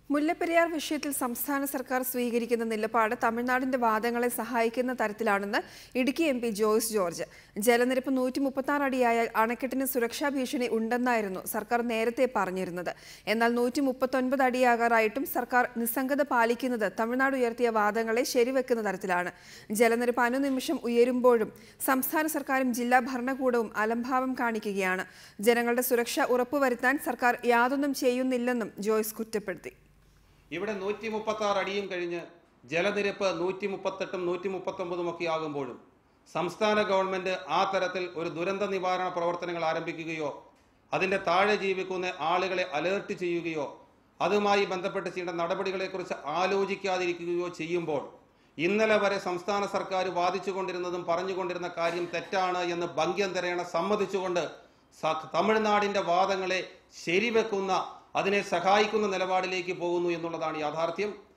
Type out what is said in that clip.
മുല്ലപ്പെരിയാർ വിഷയത്തിൽ സംസ്ഥാന സർക്കാർ സ്വീകരിക്കുന്ന നിലപാട് തമിഴ്നാടിന്റെ വാദങ്ങളെ സഹായിക്കുന്ന തരത്തിലാണെന്ന് ഇടുക്കി എം പി ജോയ്സ് ജോർജ് ജലനിരപ്പ് നൂറ്റി മുപ്പത്തി ആറ് അടിയായാൽ അണക്കെട്ടിന് സുരക്ഷാ ഭീഷണി ഉണ്ടെന്നായിരുന്നു സർക്കാർ നേരത്തെ പറഞ്ഞിരുന്നത് എന്നാൽ നൂറ്റി മുപ്പത്തൊൻപത് അടിയാകാറായിട്ടും സർക്കാർ നിസ്സംഗത പാലിക്കുന്നത് തമിഴ്നാട് ഉയർത്തിയ വാദങ്ങളെ ശരിവെക്കുന്ന തരത്തിലാണ് ജലനിരപ്പ് അനുനിമിഷം ഉയരുമ്പോഴും സംസ്ഥാന സർക്കാരും ജില്ലാ ഭരണകൂടവും അലംഭാവം കാണിക്കുകയാണ് ജനങ്ങളുടെ സുരക്ഷ ഉറപ്പുവരുത്താൻ സർക്കാർ യാതൊന്നും ചെയ്യുന്നില്ലെന്നും ജോയ്സ് കുറ്റപ്പെടുത്തി ഇവിടെ നൂറ്റി മുപ്പത്തി ആറ് അടിയും കഴിഞ്ഞ് ജലനിരപ്പ് നൂറ്റി മുപ്പത്തെട്ടും നൂറ്റി മുപ്പത്തൊമ്പതും ഒക്കെ ആകുമ്പോഴും സംസ്ഥാന ഗവൺമെന്റ് ആ തരത്തിൽ ഒരു ദുരന്ത നിവാരണ പ്രവർത്തനങ്ങൾ ആരംഭിക്കുകയോ അതിന്റെ താഴെ ജീവിക്കുന്ന ആളുകളെ അലേർട്ട് ചെയ്യുകയോ അതുമായി ബന്ധപ്പെട്ട് ചെയ്യേണ്ട നടപടികളെക്കുറിച്ച് ആലോചിക്കാതിരിക്കുകയോ ചെയ്യുമ്പോൾ ഇന്നലെ വരെ സംസ്ഥാന സർക്കാർ വാദിച്ചുകൊണ്ടിരുന്നതും പറഞ്ഞുകൊണ്ടിരുന്ന കാര്യം തെറ്റാണ് എന്ന് ഭംഗ്യന്തരേണ സമ്മതിച്ചുകൊണ്ട് സ- തമിഴ്നാടിന്റെ വാദങ്ങളെ ശരിവെക്കുന്ന അതിനെ സഹായിക്കുന്ന നിലപാടിലേക്ക് പോകുന്നു എന്നുള്ളതാണ് യാഥാർത്ഥ്യം